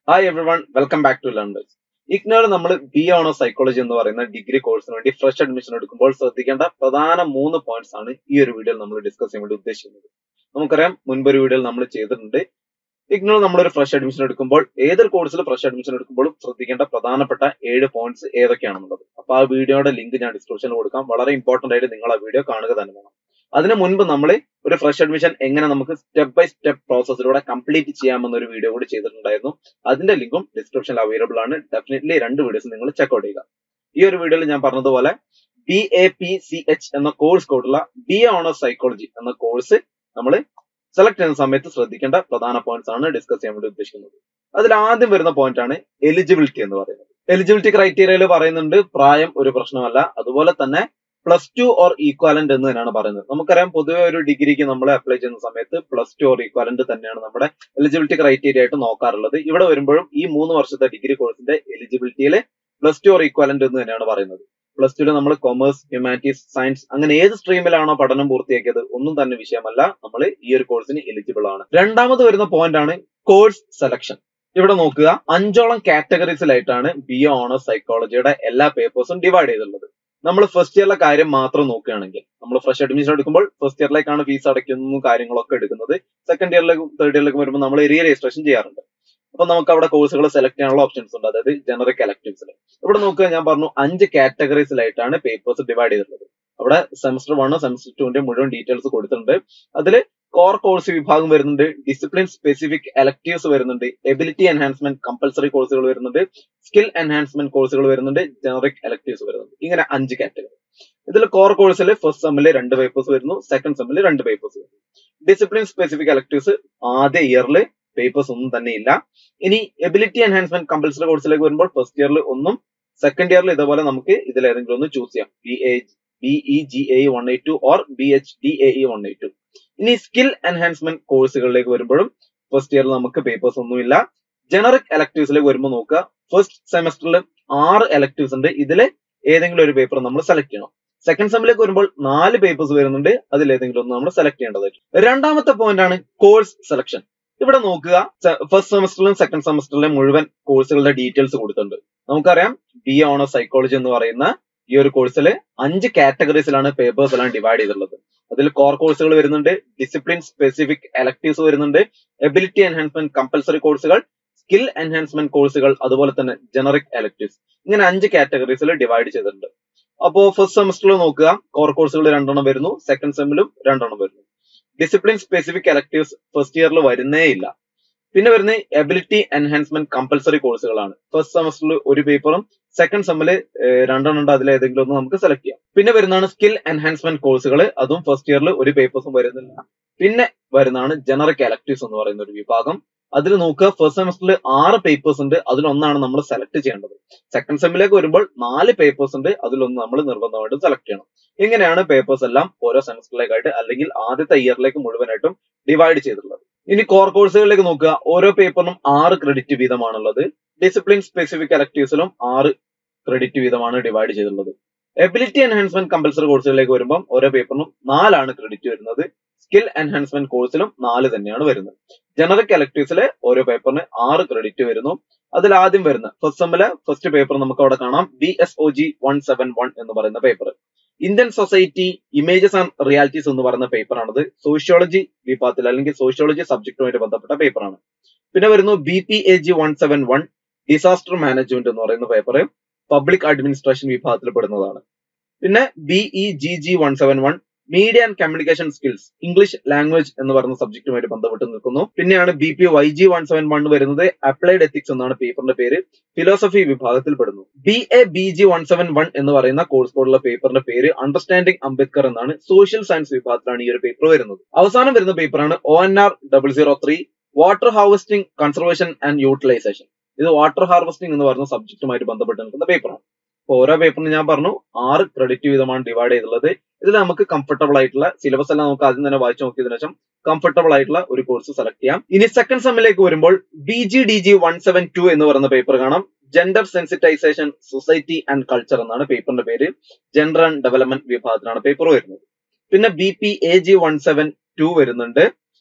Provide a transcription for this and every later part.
hi everyone welcome back to learners ഇഗ്നോർ നമ്മൾ B ഓണോ സൈക്കോളജി എന്ന് പറയുന്ന ഡിഗ്രി കോഴ്സിന് വേണ്ടി ഫ്രഷ് അഡ്മിഷൻ എടുക്കുമ്പോൾ ശ്രദ്ധിക്കേണ്ട പ്രധാന മൂന്ന് പോയിന്റ്സ് ആണ് ഈ ഒരു വീഡിയോയിൽ നമ്മൾ ഡിസ്കസ് ചെയ്യാൻ വേണ്ടി ഉദ്ദേശിക്കുന്നത് നമുക്കറിയാം മുൻപൊരു വീഡിയോയിൽ നമ്മൾ ചെയ്തിട്ടുണ്ട് ഇഗ്നോർ നമ്മളൊരു ഫ്രഷ് അഡ്മിഷൻ എടുക്കുമ്പോൾ ഏതൊരു കോഴ്സിൽ ഫ്രഷ് അഡ്മിഷൻ എടുക്കുമ്പോഴും ശ്രദ്ധിക്കേണ്ട പ്രധാനപ്പെട്ട ഏഴ് പോയിന്റ്സ് ഏതൊക്കെയാണെന്നുള്ളത് അപ്പൊ ആ വീഡിയോയുടെ ലിങ്ക് ഞാൻ ഡിസ്ക്രിപ്ഷനിൽ കൊടുക്കാം വളരെ ഇമ്പോർട്ടന്റ് ആയിട്ട് നിങ്ങൾ ആ വീഡിയോ കാണുക തന്നെ വേണം അതിനു മുൻപ് നമ്മൾ ഒരു ഫ്രഷ് അഡ്മിഷൻ എങ്ങനെ നമുക്ക് സ്റ്റെപ്പ് ബൈ സ്റ്റെപ്പ് പ്രോസസ്സിലൂടെ കംപ്ലീറ്റ് ചെയ്യാമെന്ന ഒരു വീഡിയോ കൂടി ചെയ്തിട്ടുണ്ടായിരുന്നു അതിന്റെ ലിങ്കും ഡിസ്ക്രിപ്ഷനിൽ അവൈലബിൾ ആണ് ഡെഫിനറ്റ്ലി രണ്ട് വീഡിയോസ് നിങ്ങൾ ചെക്ക്ഔട്ട് ചെയ്യുക ഈ ഒരു വീഡിയോയിൽ ഞാൻ പറഞ്ഞതുപോലെ B A P C H എന്ന കോഴ്സ് കോഡുള്ള ബി എ ഓണേഴ്സ് സൈക്കോളജി എന്ന കോഴ്സ് നമ്മൾ സെലക്ട് ചെയ്യുന്ന സമയത്ത് ശ്രദ്ധിക്കേണ്ട പ്രധാന പോയിന്റ്സ് ആണ് ഡിസ്കസ് ചെയ്യാൻ വേണ്ടി ഉദ്ദേശിക്കുന്നത് അതിൽ ആദ്യം വരുന്ന പോയിന്റ് ആണ് എലിജിബിലിറ്റി എന്ന് പറയുന്നത് എലിജിബിലിറ്റി ക്രൈറ്റീരിയയിൽ പറയുന്നുണ്ട് പ്രായം ഒരു പ്രശ്നമല്ല അതുപോലെ തന്നെ പ്ലസ് ടു ഓർ ഈക്വാലന്റ് എന്ന് തന്നെയാണ് പറയുന്നത് നമുക്കറിയാം പൊതുവെ ഒരു ഡിഗ്രിക്ക് നമ്മൾ അപ്ലൈ ചെയ്യുന്ന സമയത്ത് പ്ലസ് ടു ഓർ ഈക്വാലന്റ് തന്നെയാണ് നമ്മുടെ എലിജിബിലിറ്റി ക്രൈറ്റീരിയ ആയിട്ട് നോക്കാറുള്ളത് ഇവിടെ വരുമ്പോഴും ഈ മൂന്ന് വർഷത്തെ ഡിഗ്രി കോഴ്സിന്റെ എലിജിബിലിറ്റിയിൽ പ്ലസ് ടു ഓർ ഈക്വാലന്റ് എന്ന് തന്നെയാണ് പറയുന്നത് പ്ലസ് ടുവിൽ നമ്മൾ കൊമേഴ്സ് ഹ്യൂമാനിറ്റീസ് സയൻസ് അങ്ങനെ ഏത് സ്ട്രീമിലാണോ പഠനം പൂർത്തിയാക്കിയത് ഒന്നും തന്നെ വിഷയമല്ല നമ്മൾ ഈ ഒരു കോഴ്സിന് എലിജിബിൾ ആണ് രണ്ടാമത് വരുന്ന പോയിന്റ് ആണ് കോഴ്സ് സെലക്ഷൻ ഇവിടെ നോക്കുക അഞ്ചോളം കാറ്റഗറീസിലായിട്ടാണ് ബി എ ഓണേഴ്സ് സൈക്കോളജിയുടെ എല്ലാ പേപ്പേഴ്സും ഡിവൈഡ് ചെയ്തിട്ടുള്ളത് നമ്മൾ ഫസ്റ്റ് ഇയറിലെ കാര്യം മാത്രം നോക്കുകയാണെങ്കിൽ നമ്മൾ ഫ്രഷ് അഡ്മിഷൻ എടുക്കുമ്പോൾ ഫസ്റ്റ് ഇയറിലേക്കാണ് ഫീസ് അടയ്ക്കുന്ന കാര്യങ്ങളൊക്കെ എടുക്കുന്നത് സെക്കൻഡ് ഇയറിലേക്കും തേർഡ് ഇയറിലേക്കും വരുമ്പോൾ നമ്മൾ റീ രജിസ്ട്രേഷൻ ചെയ്യാറുണ്ട് അപ്പൊ നമുക്ക് അവിടെ കോഴ്സുകൾ സെലക്ട് ചെയ്യാനുള്ള ഓപ്ഷൻസ് ഉണ്ട് അതായത് ജനറിക് എലക്ടീവ്സിൽ ഇവിടെ നോക്കുക ഞാൻ പറഞ്ഞു അഞ്ച് കാറ്റഗറീസിലായിട്ടാണ് പേപ്പേഴ്സ് ഡിവൈഡ് ചെയ്തിട്ടുള്ളത് അവിടെ സെമസ്റ്റർ വൺ സെമസ്റ്റർ ടുവിന്റെ മുഴുവൻ ഡീറ്റെയിൽസ് കൊടുത്തിട്ടുണ്ട് അതിൽ കോർ കോഴ്സ് വിഭാഗം വരുന്നുണ്ട് ഡിസിപ്ലിൻ സ്പെസിഫിക് എലക്ടീവ്സ് വരുന്നുണ്ട് എബിലിറ്റി എൻഹാൻസ്മെന്റ് കമ്പൽസറി കോഴ്സുകൾ വരുന്നുണ്ട് സ്കിൽ എൻഹാൻസ്മെന്റ് കോഴ്സുകൾ വരുന്നുണ്ട് ജനറിക് എലക്ടീവ്സ് വരുന്നുണ്ട് ഇങ്ങനെ അഞ്ച് കാറ്റഗറി ഇതിൽ കോർ കോഴ്സിൽ ഫസ്റ്റ് സെമ്മിൽ രണ്ട് പേപ്പേഴ്സ് വരുന്നു സെക്കൻഡ് സെമ്മിൽ രണ്ട് പേപ്പേഴ്സ് വരുന്നു ഡിസിപ്ലിൻ സ്പെസിഫിക് എലക്ടീവ്സ് ആദ്യ ഇയറിൽ പേപ്പേഴ്സ് ഒന്നും തന്നെ ഇല്ല ഇനി എബിലിറ്റി എൻഹാൻസ്മെന്റ് കമ്പൽസറി കോഴ്സിലേക്ക് വരുമ്പോൾ ഫസ്റ്റ് ഇയറിൽ ഒന്നും സെക്കൻഡ് ഇയറിൽ ഇതേപോലെ നമുക്ക് ഇതിൽ ഏതെങ്കിലും ഒന്ന് ചൂസ് ചെയ്യാം B A B E G A one eight two or B H D A E one eight two ഇനി സ്കിൽ എൻഹാൻസ്മെന്റ് കോഴ്സുകളിലേക്ക് വരുമ്പോഴും ഫസ്റ്റ് ഇയറിൽ നമുക്ക് പേപ്പേഴ്സ് ഒന്നുമില്ല ജനറിക് എലക്ടീവ്സിലേക്ക് വരുമ്പോൾ നോക്കുക ഫസ്റ്റ് സെമസ്റ്ററിൽ ആറ് എലക്ടീവ്സ് ഉണ്ട് ഇതിൽ ഏതെങ്കിലും ഒരു പേപ്പർ നമ്മൾ സെലക്ട് ചെയ്യണം സെക്കൻഡ് സെമ്മിലേക്ക് വരുമ്പോൾ നാല് പേപ്പേഴ്സ് വരുന്നുണ്ട് അതിൽ ഏതെങ്കിലും ഒന്ന് നമ്മൾ സെലക്ട് ചെയ്യേണ്ടതായിരിക്കും രണ്ടാമത്തെ പോയിന്റ് ആണ് കോഴ്സ് സെലക്ഷൻ ഇവിടെ നോക്കുക ഫസ്റ്റ് സെമസ്റ്ററിലും സെക്കൻഡ് സെമസ്റ്ററിലും മുഴുവൻ കോഴ്സുകളുടെ ഡീറ്റെയിൽസ് കൊടുത്തിട്ടുണ്ട് നമുക്കറിയാം ബി എ ഓണർ സൈക്കോളജി എന്ന് പറയുന്ന ഈ ഒരു കോഴ്സിൽ അഞ്ച് കാറ്റഗറീസിലാണ് പേപ്പേഴ്സ് എല്ലാം ഡിവൈഡ് ചെയ്തിട്ടുള്ളത് അതിൽ കോർ കോഴ്സുകൾ വരുന്നുണ്ട് ഡിസിപ്ലിൻ സ്പെസിഫിക് എലക്ടീവ്സ് വരുന്നുണ്ട് എബിലിറ്റി എൻഹാൻസ്മെന്റ് കമ്പൽസറി കോഴ്സുകൾ സ്കിൽ എൻഹാൻസ്മെന്റ് കോഴ്സുകൾ അതുപോലെ തന്നെ ജനറിക് എലക്ടീവ്സ് ഇങ്ങനെ അഞ്ച് കാറ്റഗറീസിൽ ഡിവൈഡ് ചെയ്തിട്ടുണ്ട് അപ്പോ ഫസ്റ്റ് സെമസ്റ്ററിൽ നോക്കുക കോർ കോഴ്സുകൾ രണ്ടെണ്ണം വരുന്നു സെക്കൻഡ് സെമ്മിലും രണ്ടെണ്ണം വരുന്നു ഡിസിപ്ലിൻ സ്പെസിഫിക് എലക്ടീവ്സ് ഫസ്റ്റ് ഇയറിൽ വരുന്നേ ഇല്ല പിന്നെ വരുന്ന എബിലിറ്റി എൻഹാൻസ്മെന്റ് കമ്പൽസറി കോഴ്സുകളാണ് ഫസ്റ്റ് സെമസ്റ്ററിൽ ഒരു പേപ്പറും സെക്കൻഡ് സെമ്മിൽ രണ്ടെണ്ണം ഉണ്ട് അതിൽ ഏതെങ്കിലും ഒന്ന് നമുക്ക് സെലക്ട് ചെയ്യാം പിന്നെ വരുന്നതാണ് സ്കിൽ എൻഹാൻസ്മെന്റ് കോഴ്സുകൾ അതും ഫസ്റ്റ് ഇയറിൽ ഒരു പേപ്പേഴ്സും വരുന്നില്ല പിന്നെ വരുന്നതാണ് ജനറിക് എലക്ടീവ്സ് എന്ന് പറയുന്ന ഒരു വിഭാഗം അതിൽ നോക്കുക ഫസ്റ്റ് സെമസ്റ്ററിൽ ആറ് പേപ്പേഴ്സ് ഉണ്ട് അതിലൊന്നാണ് നമ്മൾ സെലക്ട് ചെയ്യേണ്ടത് സെക്കൻഡ് സെമ്മിലേക്ക് വരുമ്പോൾ നാല് പേപ്പേഴ്സ് ഉണ്ട് അതിലൊന്ന് നമ്മൾ നിർബന്ധമായിട്ടും സെലക്ട് ചെയ്യണം ഇങ്ങനെയാണ് പേപ്പേഴ്സ് എല്ലാം ഓരോ സെമസ്റ്ററിലേക്കായിട്ട് അല്ലെങ്കിൽ ആദ്യത്തെ ഇയറിലേക്ക് മുഴുവനായിട്ടും ഡിവൈഡ് ചെയ്തിട്ടുള്ളത് ഇനി കോർ കോഴ്സുകളിലേക്ക് നോക്കുക ഓരോ പേപ്പറിനും ആറ് ക്രെഡിറ്റ് വീതമാണുള്ളത് ഡിസിപ്ലിൻ സ്പെസിഫിക് എലക്ടീവ്സിലും ആറ് ക്രെഡിറ്റ് വീതമാണ് ഡിവൈഡ് ചെയ്തിട്ടുള്ളത് എബിലിറ്റി എൻഹാൻസ്മെന്റ് കമ്പൽസറി കോഴ്സുകളിലേക്ക് വരുമ്പോൾ ഓരോ പേപ്പറിനും നാലാണ് ക്രെഡിറ്റ് വരുന്നത് സ്കിൽ എൻഹാൻസ്മെന്റ് കോഴ്സിലും നാല് തന്നെയാണ് വരുന്നത് ജനറിക് എലക്ടീവ്സിലെ ഓരോ പേപ്പറിന് ആറ് ക്രെഡിറ്റ് വരുന്നു അതിൽ ആദ്യം വരുന്ന ഫസ്റ്റ് സെമ്മിലെ ഫസ്റ്റ് പേപ്പർ നമുക്ക് അവിടെ കാണാം B S O G one seven one എന്ന് പറയുന്ന paper Indian society images and realities എന്ന് പറയുന്ന പേപ്പറാണത് സോഷ്യോളജി വിഭാഗത്തിൽ അല്ലെങ്കിൽ സോഷ്യോളജി സബ്ജക്റ്റുമായിട്ട് ബന്ധപ്പെട്ട പേപ്പറാണ് പിന്നെ വരുന്നു B P A G one seven one disaster management എന്ന് പറയുന്ന പേപ്പർ പബ്ലിക് അഡ്മിനിസ്ട്രേഷൻ വിഭാഗത്തിൽ പെടുന്നതാണ് പിന്നെ B E G G one seven one media and communication skills English language എന്ന് പറയുന്ന സബ്ജക്റ്റുമായിട്ട് ബന്ധപ്പെട്ട് നിൽക്കുന്നു പിന്നെയാണ് B P Y G one seven one വരുന്നത് അപ്ലൈഡ് എത്തിക്സ് എന്നാണ് പേപ്പറിന്റെ പേര് ഫിലോസഫി വിഭാഗത്തിൽ പെടുന്നു B A B G one seven one എന്ന് പറയുന്ന കോഴ്സ് കോഡുള്ള പേപ്പറിന്റെ പേര് അണ്ടർസ്റ്റാൻഡിംഗ് അംബേദ്കർ എന്നാണ് സോഷ്യൽ സയൻസ് വിഭാഗത്തിലാണ് ഈ ഒരു പേപ്പർ വരുന്നത് അവസാനം വരുന്ന പേപ്പറാണ് O N R double zero three water harvesting conservation and utilisation ഇത് വാട്ടർ ഹാർവസ്റ്റിംഗ് എന്ന് പറയുന്ന സബ്ജക്റ്റുമായിട്ട് ബന്ധപ്പെട്ട് നിൽക്കുന്ന പേപ്പറാണ് അപ്പോൾ ഓരോ പേപ്പറിന് ഞാൻ പറഞ്ഞു ആറ് ക്രെഡിറ്റ് വീതമാണ് ഡിവൈഡ് ചെയ്തിട്ടുള്ളത് ഇതിൽ നമുക്ക് കംഫർട്ടബിൾ ആയിട്ടുള്ള സിലബസ് എല്ലാം നമുക്ക് ആദ്യം തന്നെ വായിച്ചു നോക്കിയതിനു ശേഷം കംഫർട്ടബിൾ ആയിട്ടുള്ള ഒരു കോഴ്സ് സെലക്ട് ചെയ്യാം ഇനി സെക്കൻഡ് സെമ്മിലേക്ക് വരുമ്പോൾ B G D G one seven two എന്ന് പറയുന്ന പേപ്പർ കാണാം gender sensitisation society and culture എന്നാണ് പേപ്പറിന്റെ പേര് ജെൻഡർ ആൻഡ് ഡെവലപ്മെന്റ് വിഭാഗത്തിലാണ് പേപ്പർ വരുന്നത് പിന്നെ B P A G one seven two വരുന്നുണ്ട്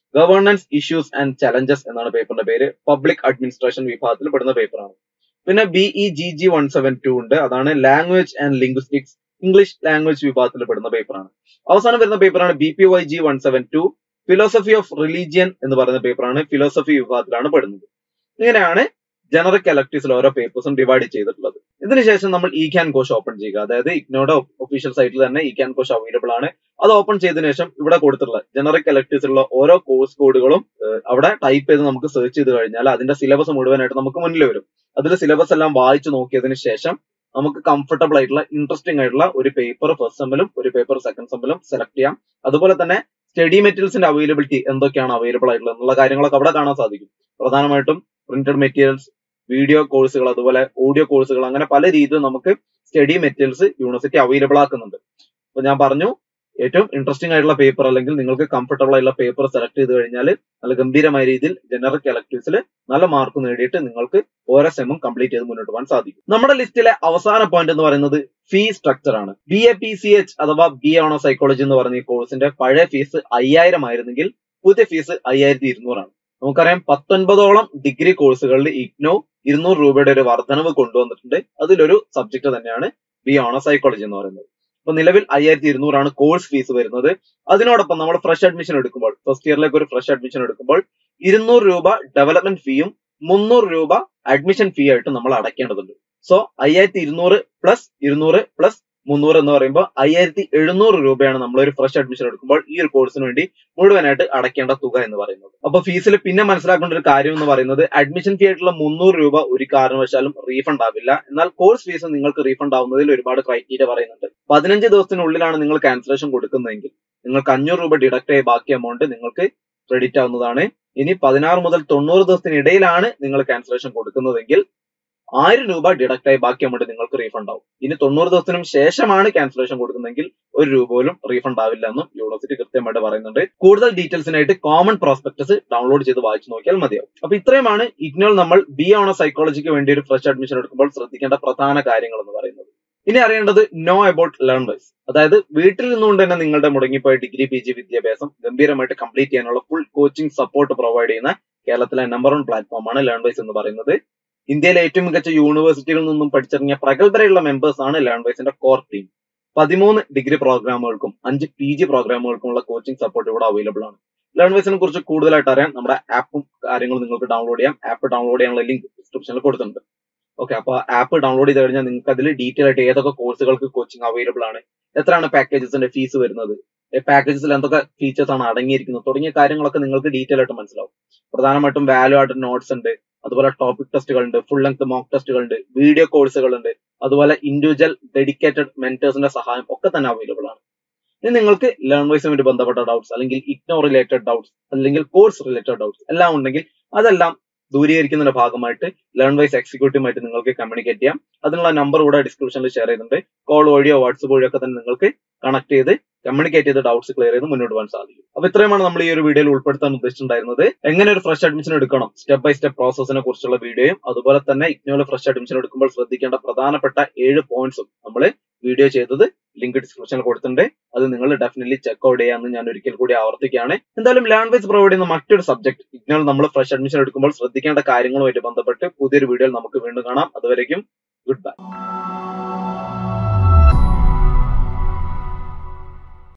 ഗവേണൻസ് ഇഷ്യൂസ് ആൻഡ് ചലഞ്ചസ് എന്നാണ് പേപ്പറിന്റെ പേര് പബ്ലിക് അഡ്മിനിസ്ട്രേഷൻ വിഭാഗത്തിൽ പെടുന്ന പേപ്പറാണ് പിന്നെ B E G G one seven two ഉണ്ട് അതാണ് language and linguistics English language വിഭാഗത്തിൽ പെടുന്ന പേപ്പറാണ് അവസാനം വരുന്ന പേപ്പറാണ് B P Y G one seven two philosophy of religion എന്ന് പറയുന്ന പേപ്പറാണ് ഫിലോസഫി വിഭാഗത്തിലാണ് പെടുന്നത് ഇങ്ങനെയാണ് ജനറിക് എലക്ടീവ്സിൽ ഓരോ പേപ്പേഴ്സും ഡിവൈഡ് ചെയ്തിട്ടുള്ളത് ഇതിനുശേഷം നമ്മൾ ഇ ക്യാൻ കോഷ് ഓപ്പൺ ചെയ്യുക അതായത് ഇഗ്നോയുടെ ഒഫീഷ്യൽ സൈറ്റിൽ തന്നെ ഇ ക്യാൻ കോഷ് അവൈലബിൾ ആണ് അത് ഓപ്പൺ ചെയ്തതിനു ശേഷം ഇവിടെ കൊടുത്തിട്ടുള്ള ജനറിക് എലക്ടീവ്സിലുള്ള ഓരോ കോഴ്സ് കോഡുകളും അവിടെ ടൈപ്പ് ചെയ്ത് നമുക്ക് സെർച്ച് ചെയ്ത് കഴിഞ്ഞാൽ അതിന്റെ സിലബസ് മുഴുവനായിട്ട് നമുക്ക് മുന്നിൽ വരും അതിൽ സിലബസ് എല്ലാം വായിച്ചു നോക്കിയതിന് ശേഷം നമുക്ക് കംഫർട്ടബിൾ ആയിട്ടുള്ള ഇൻട്രസ്റ്റിംഗ് ആയിട്ടുള്ള ഒരു പേപ്പർ ഫസ്റ്റ് സെമ്മിലും ഒരു പേപ്പർ സെക്കൻഡ് സെമ്മിലും സെലക്ട് ചെയ്യാം അതുപോലെ തന്നെ സ്റ്റഡി മെറ്റീരിയൽസിന്റെ അവൈലബിലിറ്റി എന്തൊക്കെയാണ് അവൈലബിൾ ആയിട്ടുള്ളത് എന്നുള്ള കാര്യങ്ങളൊക്കെ അവിടെ കാണാൻ സാധിക്കും പ്രധാനമായിട്ടും പ്രിന്റഡ് മെറ്റീരിയൽസ് വീഡിയോ കോഴ്സുകൾ അതുപോലെ ഓഡിയോ കോഴ്സുകൾ അങ്ങനെ പല രീതിയിൽ നമുക്ക് സ്റ്റഡി മെറ്റീരിയൽസ് യൂണിവേഴ്സിറ്റി അവൈലബിൾ ആക്കുന്നുണ്ട് അപ്പൊ ഞാൻ പറഞ്ഞു ഏറ്റവും ഇൻട്രസ്റ്റിംഗ് ആയിട്ടുള്ള പേപ്പർ അല്ലെങ്കിൽ നിങ്ങൾക്ക് കംഫർട്ടബിൾ ആയിട്ടുള്ള പേപ്പർ സെലക്ട് ചെയ്ത് കഴിഞ്ഞാൽ നല്ല ഗംഭീരമായ രീതിയിൽ ജനറിക് എലക്ടീവ്സിൽ നല്ല മാർക്ക് നേടിയിട്ട് നിങ്ങൾക്ക് ഓരോ സെമ്മും കംപ്ലീറ്റ് ചെയ്ത് മുന്നോട്ട് പോകാൻ സാധിക്കും നമ്മുടെ ലിസ്റ്റിലെ അവസാന പോയിന്റ് എന്ന് പറയുന്നത് ഫീ സ്ട്രക്ചർ ആണ് B A P C H അഥവാ ബി ആണോ സൈക്കോളജി എന്ന് പറയുന്ന ഈ കോഴ്സിന്റെ പഴയ ഫീസ് അയ്യായിരം ആയിരുന്നെങ്കിൽ പുതിയ ഫീസ് അയ്യായിരത്തി ഇരുന്നൂറാണ് നമുക്കറിയാം പത്തൊൻപതോളം ഡിഗ്രി കോഴ്സുകളിൽ ഇഗ്നോ ഇരുന്നൂറ് രൂപയുടെ ഒരു വർധനവ് കൊണ്ടുവന്നിട്ടുണ്ട് അതിലൊരു സബ്ജക്ട് തന്നെയാണ് ബി ഓണോ സൈക്കോളജി എന്ന് പറയുന്നത് അപ്പൊ നിലവിൽ അയ്യായിരത്തി ഇരുന്നൂറാണ് കോഴ്സ് ഫീസ് വരുന്നത് അതിനോടൊപ്പം നമ്മൾ ഫ്രഷ് അഡ്മിഷൻ എടുക്കുമ്പോൾ ഫസ്റ്റ് ഇയറിലേക്ക് ഒരു ഫ്രഷ് അഡ്മിഷൻ എടുക്കുമ്പോൾ ഇരുന്നൂറ് രൂപ ഡെവലപ്മെന്റ് ഫീയും മുന്നൂറ് രൂപ അഡ്മിഷൻ ഫീ ആയിട്ട് നമ്മൾ അടയ്ക്കേണ്ടതുണ്ട് സോ അയ്യായിരത്തി ഇരുന്നൂറ് പ്ലസ് ഇരുന്നൂറ് പ്ലസ് മുന്നൂറ് എന്ന് പറയുമ്പോൾ അയ്യായിരത്തി എഴുന്നൂറ് രൂപയാണ് നമ്മൾ ഒരു ഫ്രഷ് അഡ്മിഷൻ എടുക്കുമ്പോൾ ഈ ഒരു കോഴ്സിന് വേണ്ടി മുഴുവനായിട്ട് അടയ്ക്കേണ്ട തുക എന്ന് പറയുന്നത് അപ്പൊ ഫീസിൽ പിന്നെ മനസ്സിലാക്കേണ്ട ഒരു കാര്യം എന്ന് പറയുന്നത് അഡ്മിഷൻ ഫീ ആയിട്ടുള്ള മുന്നൂറ് രൂപ ഒരു കാരണവശാലും റീഫണ്ട് ആവില്ല എന്നാൽ കോഴ്സ് ഫീസ് നിങ്ങൾക്ക് റീഫണ്ട് ആവുന്നതിൽ ഒരുപാട് ക്രൈറ്റീരിയ പറയുന്നുണ്ട് പതിനഞ്ച് ദിവസത്തിനുള്ളിലാണ് നിങ്ങൾ ക്യാൻസലേഷൻ കൊടുക്കുന്നതെങ്കിൽ നിങ്ങൾക്ക് അഞ്ഞൂറ് രൂപ ഡിഡക്ട് ആയി ബാക്കി എമൗണ്ട് നിങ്ങൾക്ക് ക്രെഡിറ്റ് ആവുന്നതാണ് ഇനി പതിനാറ് മുതൽ തൊണ്ണൂറ് ദിവസത്തിനിടയിലാണ് നിങ്ങൾ ക്യാൻസലേഷൻ കൊടുക്കുന്നതെങ്കിൽ ആയിരം രൂപ ഡിഡക്ട് ആയി ബാക്കി എമൗണ്ട് നിങ്ങൾക്ക് റീഫണ്ട് ആവും ഇനി തൊണ്ണൂറ് ദിവസത്തിനും ശേഷമാണ് ക്യാൻസലേഷൻ കൊടുക്കുന്നതെങ്കിൽ ഒരു രൂപ പോലും റീഫണ്ട് ആവില്ല എന്നും യൂണിവേഴ്സിറ്റി കൃത്യമായിട്ട് പറയുന്നുണ്ട് കൂടുതൽ ഡീറ്റെയിൽസിനായിട്ട് കോമൺ പ്രോസ്പെക്ടസ് ഡൗൺലോഡ് ചെയ്ത് വായിച്ചു നോക്കിയാൽ മതിയാവും അപ്പൊ ഇത്രയുമാണ് ഇഗ്നോൾ നമ്മൾ ബി ഓണ സൈക്കോളജിക്ക് വേണ്ടി ഒരു ഫ്രഷ് അഡ്മിഷൻ എടുക്കുമ്പോൾ ശ്രദ്ധിക്കേണ്ട പ്രധാന കാര്യങ്ങൾ എന്ന് പറയുന്നത് ഇനി അറിയേണ്ടത് നോ അബൌട്ട് ലേൺ വൈസ് അതായത് വീട്ടിൽ നിന്നുകൊണ്ട് തന്നെ നിങ്ങളുടെ മുടങ്ങിപ്പോയ ഡിഗ്രി പി ജി വിദ്യാഭ്യാസം ഗംഭീരമായിട്ട് കംപ്ലീറ്റ് ചെയ്യാനുള്ള ഫുൾ കോച്ചിങ് സപ്പോർട്ട് പ്രൊവൈഡ് ചെയ്യുന്ന കേരളത്തിലെ നമ്പർ വൺ പ്ലാറ്റ്ഫോമാണ് ലേൺ വൈസ് എന്ന് പറയുന്നത് ഇന്ത്യയിലെ ഏറ്റവും മികച്ച യൂണിവേഴ്സിറ്റികളിൽ നിന്നും പഠിച്ചിറങ്ങിയ പ്രഗത്ഭരായുള്ള മെമ്പേഴ്സ് ആണ് ലേൺ വൈസിന്റെ കോർ ടീം പതിമൂന്ന് ഡിഗ്രി പ്രോഗ്രാമുകൾക്കും അഞ്ച് പി ജി പ്രോഗ്രാമുകൾക്കുമുള്ള കോച്ചിങ് സപ്പോർട്ട് ഇവിടെ അവൈലബിൾ ആണ് ലേൺ വൈസിനെ കുറിച്ച് കൂടുതലായിട്ട് അറിയാൻ നമ്മുടെ ആപ്പും കാര്യങ്ങളും നിങ്ങൾക്ക് ഡൗൺലോഡ് ചെയ്യാം ആപ്പ് ഡൗൺലോഡ് ചെയ്യാനുള്ള ലിങ്ക് ഡിസ്ക്രിപ്ഷനിൽ കൊടുത്തിട്ടുണ്ട് ഓക്കെ അപ്പൊ ആപ്പ് ഡൗൺലോഡ് ചെയ്ത് കഴിഞ്ഞാൽ നിങ്ങൾക്ക് അതിൽ ഡീറ്റെയിൽ ആയിട്ട് ഏതൊക്കെ കോഴ്സുകൾക്ക് കോച്ചിങ് അവൈലബിൾ ആണ് എത്രയാണ് പാക്കേജസിന്റെ ഫീസ് വരുന്നത് പാക്കേജസിൽ എന്തൊക്കെ ഫീച്ചേഴ്സ് ആണ് അടങ്ങിയിരിക്കുന്നത് തുടങ്ങിയ കാര്യങ്ങളൊക്കെ നിങ്ങൾക്ക് ഡീറ്റെയിൽ ആയിട്ട് മനസ്സിലാവും പ്രധാനമായിട്ടും വാല്യൂ ആയിട്ട് നോട്ട്സ് ഉണ്ട് അതുപോലെ ടോപ്പിക് ടെസ്റ്റുകൾ ഉണ്ട് ഫുൾ ലെങ്ത് മോക്ക് ടെസ്റ്റുകൾ ഉണ്ട് വീഡിയോ കോഴ്സുകൾ ഉണ്ട് അതുപോലെ ഇൻഡിവിജ്വൽ ഡെഡിക്കേറ്റഡ് മെന്റേഴ്സിന്റെ സഹായം ഒക്കെ തന്നെ അവൈലബിൾ ആണ് ഇനി നിങ്ങൾക്ക് ലേൺ വൈസുമായിട്ട് ബന്ധപ്പെട്ട ഡൗട്ട്സ് അല്ലെങ്കിൽ ഇഗ്നോ റിലേറ്റഡ് ഡൗട്ട്സ് അല്ലെങ്കിൽ കോഴ്സ് റിലേറ്റഡ് ഡൗട്ട്സ് എല്ലാം ഉണ്ടെങ്കിൽ അതെല്ലാം ദൂരീകരിക്കുന്നതിന്റെ ഭാഗമായിട്ട് ലേൺ വൈസ് എക്സിക്യൂട്ടീവുമായിട്ട് നിങ്ങൾക്ക് കമ്മ്യൂണിക്കേറ്റ് ചെയ്യാം അതിനുള്ള നമ്പർ ഇവിടെ ഡിസ്ക്രിപ്ഷനിൽ ഷെയർ ചെയ്യുന്നുണ്ട് കോൾ വഴിയോ വാട്സപ്പ് വഴിയോ ഒക്കെ തന്നെ നിങ്ങൾക്ക് കണക്ട് ചെയ്ത് കമ്മ്യൂണിക്കേറ്റ് ചെയ്ത് ഡൗട്ട്സ് ക്ലിയർ ചെയ്ത് മുന്നോട്ട് പോകാൻ സാധിക്കും അപ്പൊ ഇത്രയുമാണ് നമ്മൾ ഈ ഒരു വീഡിയോയിൽ ഉൾപ്പെടുത്താൻ ഉദ്ദേശിച്ചിട്ടുണ്ടായിരുന്നത് എങ്ങനെ ഒരു ഫ്രഷ് അഡ്മിഷൻ എടുക്കണം സ്റ്റെപ്പ് ബൈ സ്റ്റെപ്പ് പ്രോസസ്സിനെ കുറിച്ചുള്ള വീഡിയോയും അതുപോലെ തന്നെ ഇഗ്നോയിൽ ഫ്രഷ് അഡ്മിഷൻ എടുക്കുമ്പോൾ ശ്രദ്ധിക്കേണ്ട പ്രധാനപ്പെട്ട ഏഴ് പോയിന്റ്സും നമ്മൾ വീഡിയോ ചെയ്തത് ലിങ്ക് ഡിസ്ക്രിപ്ഷനിൽ കൊടുത്തിട്ടുണ്ട് അത് നിങ്ങൾ ഡെഫിനറ്റ്ലി ചെക്ക് ഔട്ട് ചെയ്യാമെന്ന് ഞാൻ ഒരിക്കൽ കൂടി ആവർത്തിക്കുകയാണ് എന്തായാലും ലാംഗ്വേജ് പ്രൊവൈഡ് ചെയ്യുന്ന മറ്റൊരു സബ്ജക്ട് ഇഗ്നോൾ നമ്മൾ ഫ്രഷ് അഡ്മിഷൻ എടുക്കുമ്പോൾ ശ്രദ്ധിക്കേണ്ട കാര്യങ്ങളുമായിട്ട് ബന്ധപ്പെട്ട് പുതിയൊരു വീഡിയോയിൽ നമുക്ക് വീണ്ടും കാണാം അതുവരേക്കും ഗുഡ് ബൈ